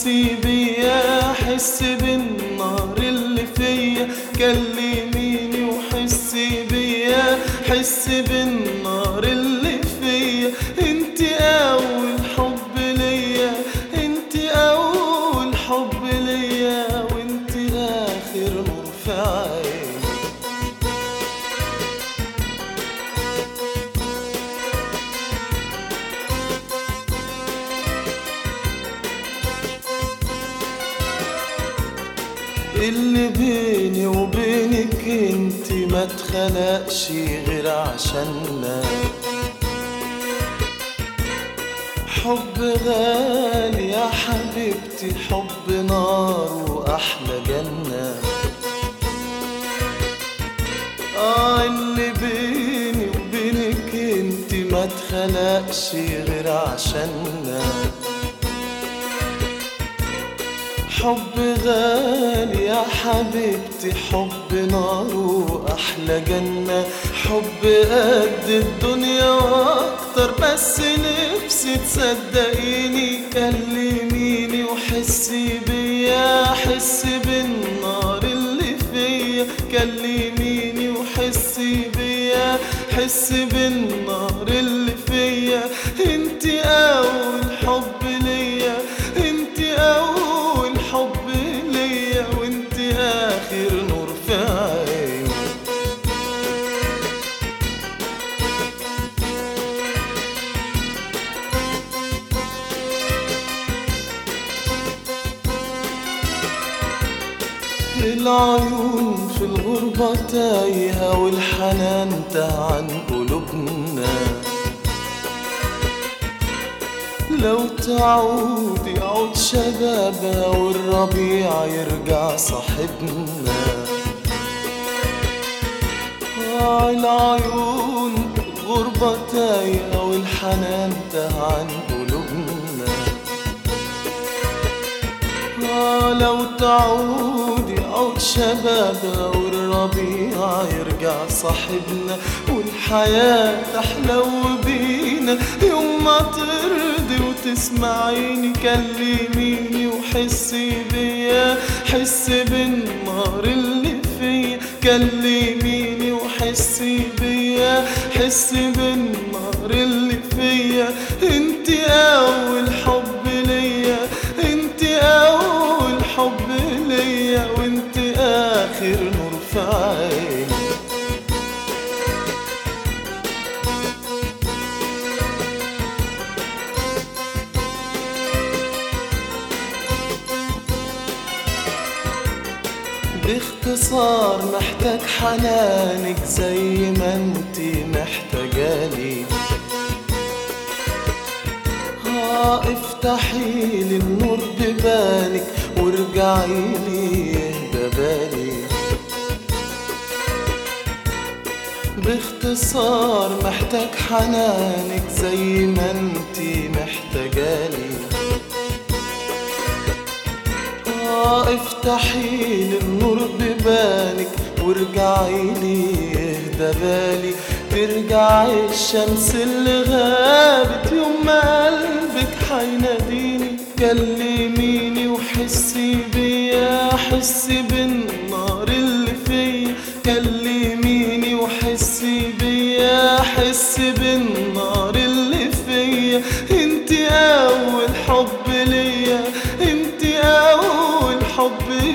وحسي بيا حس بالنار اللي فيا كلميني وحسي بيا حس بالنار اللي فيا انت اول حب ليا انت اول حب ليا وانت اخر نور في عيني اللي بيني وبينك انت ما اتخلقش غير عشاننا حب غالي يا حبيبتي حب نار واحلى جنة اه اللي بيني وبينك انت ما اتخلقش غير عشاننا حب غالي يا حبيبتي حب نار واحلى جنة حب قد الدنيا واكتر بس نفسي تصدقيني كلميني وحسي بيا حس بالنار اللي فيا كلميني وحسي بيا حس بالنار اللي فيا انت اول حب ليا انت اول حب ليا وانت اخر نور في عيني العيون في الغربة تايهة والحنان تاه عن قلوبنا لو تعود يعود شبابها والربيع يرجع صاحبنا آه العيون غربة تايهة والحنان تاه عن قلوبنا آه لو تعود يعود شبابها والربيع يرجع صاحبنا والحياة تحلو بينا يوم ما ترضي وتسمعيني كلميني وحسي بيا حس بالنار اللي فيا كلميني وحسي بيا حس بالنار اللي فيا انت اول حب ليا انت اول حب ليا وانت اخر نور في عيني باختصار محتاج حنانك زي ما انتي محتاجاني ها افتحي لي النور ببالك وارجعي لي يهدى بالي باختصار محتاج حنانك زي ما انتي محتاجاني آه افتحي لي النور ببالك وارجعي لي يهدى بالي ترجعي الشمس اللي غابت يوم ما قلبك حيناديني كلميني وحسي بيا حسي بالنار اللي فيا كلميني وحسي بيا حسي بالنار اللي فيا انت اول حب ليا انت اول حب